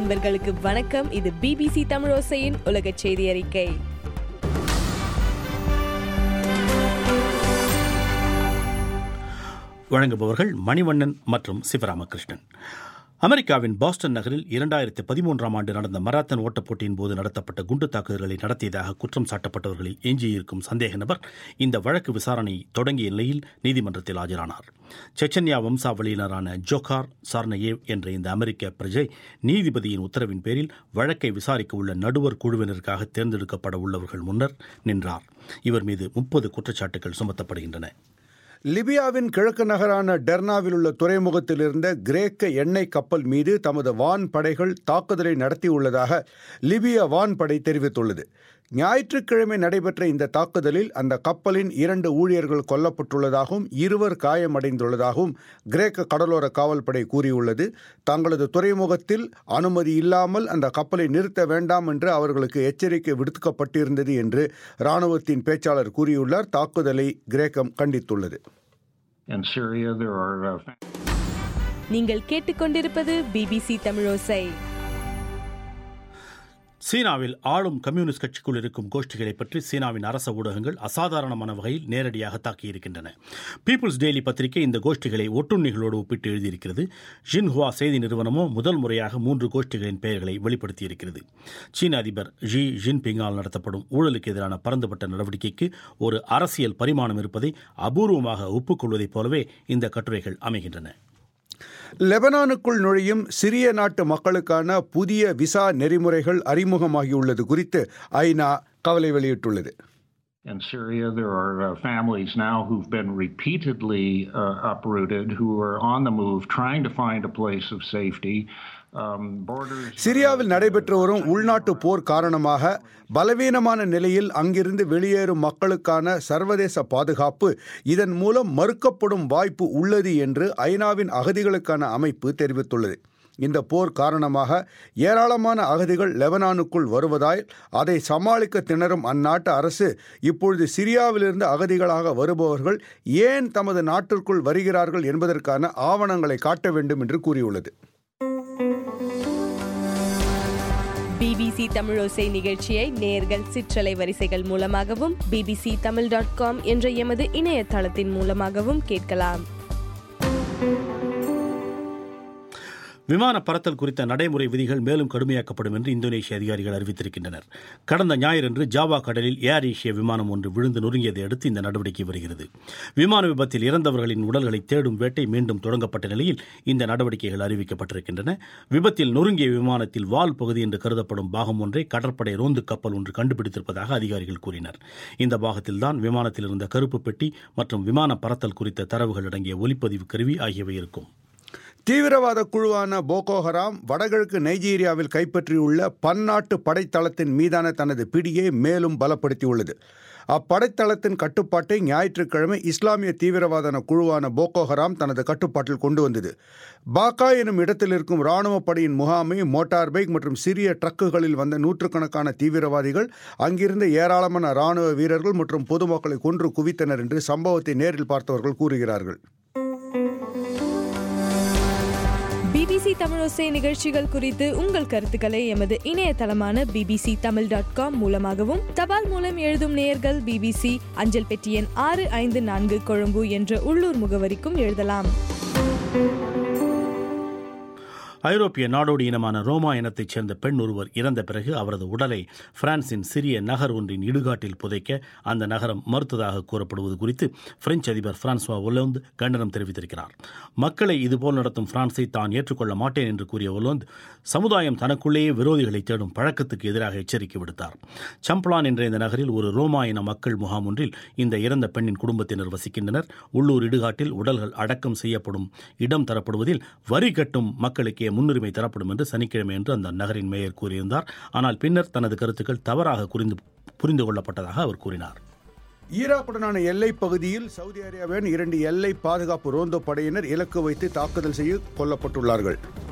நண்பர்களுக்கு வணக்கம் இது பிபிசி தமிழோசையின் உலக செய்தி அறிக்கை வழங்குபவர்கள் மணிவண்ணன் மற்றும் சிவராமகிருஷ்ணன் அமெரிக்காவின் பாஸ்டன் நகரில் இரண்டாயிரத்தி பதிமூன்றாம் ஆண்டு நடந்த மராத்தன் ஓட்டப் போட்டியின் போது நடத்தப்பட்ட குண்டு தாக்குதல்களை நடத்தியதாக குற்றம் சாட்டப்பட்டவர்களில் எஞ்சியிருக்கும் சந்தேக நபர் இந்த வழக்கு விசாரணை தொடங்கிய நிலையில் நீதிமன்றத்தில் ஆஜரானார் செச்சன்யா வம்சாவளியினரான ஜோகார் சார்னயேவ் என்ற இந்த அமெரிக்க பிரஜை நீதிபதியின் உத்தரவின் பேரில் வழக்கை விசாரிக்க உள்ள நடுவர் குழுவினருக்காக தேர்ந்தெடுக்கப்பட உள்ளவர்கள் முன்னர் நின்றார் இவர் மீது முப்பது குற்றச்சாட்டுகள் சுமத்தப்படுகின்றன லிபியாவின் கிழக்கு நகரான டெர்னாவில் உள்ள துறைமுகத்தில் இருந்த கிரேக்க எண்ணெய் கப்பல் மீது தமது வான் படைகள் தாக்குதலை நடத்தியுள்ளதாக லிபிய வான்படை தெரிவித்துள்ளது ஞாயிற்றுக்கிழமை நடைபெற்ற இந்த தாக்குதலில் அந்த கப்பலின் இரண்டு ஊழியர்கள் கொல்லப்பட்டுள்ளதாகவும் இருவர் காயமடைந்துள்ளதாகவும் கிரேக்க கடலோர காவல்படை கூறியுள்ளது தங்களது துறைமுகத்தில் அனுமதி இல்லாமல் அந்த கப்பலை நிறுத்த வேண்டாம் என்று அவர்களுக்கு எச்சரிக்கை விடுக்கப்பட்டிருந்தது என்று இராணுவத்தின் பேச்சாளர் கூறியுள்ளார் தாக்குதலை கிரேக்கம் கண்டித்துள்ளது In Syria, there are uh, நீங்கள் கேட்டுக்கொண்டிருப்பது பிபிசி தமிழோசை சீனாவில் ஆளும் கம்யூனிஸ்ட் கட்சிக்குள் இருக்கும் கோஷ்டிகளை பற்றி சீனாவின் அரச ஊடகங்கள் அசாதாரணமான வகையில் நேரடியாக தாக்கியிருக்கின்றன பீப்புள்ஸ் டெய்லி பத்திரிகை இந்த கோஷ்டிகளை ஒட்டுண்ணிகளோடு ஒப்பிட்டு எழுதியிருக்கிறது ஜின்ஹுவா செய்தி நிறுவனமோ முதல் முறையாக மூன்று கோஷ்டிகளின் பெயர்களை வெளிப்படுத்தியிருக்கிறது சீன அதிபர் ஜி ஜின்பிங்கால் நடத்தப்படும் ஊழலுக்கு எதிரான பரந்துபட்ட நடவடிக்கைக்கு ஒரு அரசியல் பரிமாணம் இருப்பதை அபூர்வமாக ஒப்புக்கொள்வதைப் போலவே இந்த கட்டுரைகள் அமைகின்றன லெபனானுக்குள் நுழையும் சிரிய நாட்டு மக்களுக்கான புதிய விசா நெறிமுறைகள் அறிமுகமாகியுள்ளது குறித்து ஐநா கவலை வெளியிட்டுள்ளது in Syria, there are uh, families now who've been repeatedly uh, uprooted, who are on the move, trying to find a place of safety. Um, borders. சிரியாவில் நடைபெற்று வரும் உள்நாட்டு போர் காரணமாக பலவீனமான நிலையில் அங்கிருந்து வெளியேறும் மக்களுக்கான சர்வதேச பாதுகாப்பு இதன் மூலம் மறுக்கப்படும் வாய்ப்பு உள்ளது என்று ஐநாவின் அகதிகளுக்கான அமைப்பு தெரிவித்துள்ளது இந்த போர் காரணமாக ஏராளமான அகதிகள் லெபனானுக்குள் வருவதால் அதை சமாளிக்க திணறும் அந்நாட்டு அரசு இப்பொழுது சிரியாவிலிருந்து அகதிகளாக வருபவர்கள் ஏன் தமது நாட்டிற்குள் வருகிறார்கள் என்பதற்கான ஆவணங்களை காட்ட வேண்டும் என்று கூறியுள்ளது பிபிசி தமிழோசை நிகழ்ச்சியை நேர்கள் சிற்றலை வரிசைகள் மூலமாகவும் பிபிசி தமிழ் டாட் காம் என்ற எமது இணையதளத்தின் மூலமாகவும் கேட்கலாம் விமான பறத்தல் குறித்த நடைமுறை விதிகள் மேலும் கடுமையாக்கப்படும் என்று இந்தோனேஷிய அதிகாரிகள் அறிவித்திருக்கின்றனர் கடந்த ஞாயிறன்று ஜாவா கடலில் ஏர் ஏஷியா விமானம் ஒன்று விழுந்து நொறுங்கியதை அடுத்து இந்த நடவடிக்கை வருகிறது விமான விபத்தில் இறந்தவர்களின் உடல்களை தேடும் வேட்டை மீண்டும் தொடங்கப்பட்ட நிலையில் இந்த நடவடிக்கைகள் அறிவிக்கப்பட்டிருக்கின்றன விபத்தில் நொறுங்கிய விமானத்தில் வால் பகுதி என்று கருதப்படும் பாகம் ஒன்றை கடற்படை ரோந்து கப்பல் ஒன்று கண்டுபிடித்திருப்பதாக அதிகாரிகள் கூறினர் இந்த பாகத்தில்தான் விமானத்தில் இருந்த கருப்பு பெட்டி மற்றும் விமான பறத்தல் குறித்த தரவுகள் அடங்கிய ஒலிப்பதிவு கருவி ஆகியவை இருக்கும் தீவிரவாத குழுவான போகோ ஹராம் வடகிழக்கு நைஜீரியாவில் கைப்பற்றியுள்ள பன்னாட்டு படைத்தளத்தின் மீதான தனது பிடியை மேலும் பலப்படுத்தியுள்ளது அப்படைத்தளத்தின் கட்டுப்பாட்டை ஞாயிற்றுக்கிழமை இஸ்லாமிய தீவிரவாத குழுவான போகோ ஹராம் தனது கட்டுப்பாட்டில் கொண்டு வந்தது பாக்கா எனும் இடத்தில் இருக்கும் ராணுவ படையின் முகாமை மோட்டார் பைக் மற்றும் சிறிய ட்ரக்குகளில் வந்த நூற்றுக்கணக்கான தீவிரவாதிகள் அங்கிருந்த ஏராளமான ராணுவ வீரர்கள் மற்றும் பொதுமக்களை கொன்று குவித்தனர் என்று சம்பவத்தை நேரில் பார்த்தவர்கள் கூறுகிறார்கள் பிபிசி தமிழோசை நிகழ்ச்சிகள் குறித்து உங்கள் கருத்துக்களை எமது இணையதளமான பிபிசி தமிழ் டாட் காம் மூலமாகவும் தபால் மூலம் எழுதும் நேயர்கள் பிபிசி அஞ்சல் பெட்டி எண் ஆறு ஐந்து நான்கு கொழும்பு என்ற உள்ளூர் முகவரிக்கும் எழுதலாம் ஐரோப்பிய நாடோடி இனமான ரோமா இனத்தைச் சேர்ந்த பெண் ஒருவர் இறந்த பிறகு அவரது உடலை பிரான்சின் சிறிய நகர் ஒன்றின் இடுகாட்டில் புதைக்க அந்த நகரம் மறுத்ததாக கூறப்படுவது குறித்து பிரெஞ்சு அதிபர் பிரான்சுவா ஒலோந்து கண்டனம் தெரிவித்திருக்கிறார் மக்களை இதுபோல் நடத்தும் பிரான்ஸை தான் ஏற்றுக்கொள்ள மாட்டேன் என்று கூறிய ஒலோந்து சமுதாயம் தனக்குள்ளேயே விரோதிகளை தேடும் பழக்கத்துக்கு எதிராக எச்சரிக்கை விடுத்தார் சம்ப்ளான் என்ற இந்த நகரில் ஒரு ரோமா இன மக்கள் முகாம் ஒன்றில் இந்த இறந்த பெண்ணின் குடும்பத்தினர் வசிக்கின்றனர் உள்ளூர் இடுகாட்டில் உடல்கள் அடக்கம் செய்யப்படும் இடம் தரப்படுவதில் வரி கட்டும் மக்களுக்கே முன்னுரிமை தரப்படும் என்று சனிக்கிழமை என்று அந்த நகரின் மேயர் கூறியிருந்தார் ஆனால் பின்னர் தனது கருத்துக்கள் தவறாக புரிந்து புரிந்து கொள்ளப்பட்டதாக அவர் கூறினார் ஈராக்குடனான எல்லைப் பகுதியில் சவுதி அரேபியாவின் இரண்டு எல்லை பாதுகாப்பு ரோந்தோ படையினர் இலக்கு வைத்து தாக்குதல் செய்ய கொல்லப்பட்டுள்ளார்கள்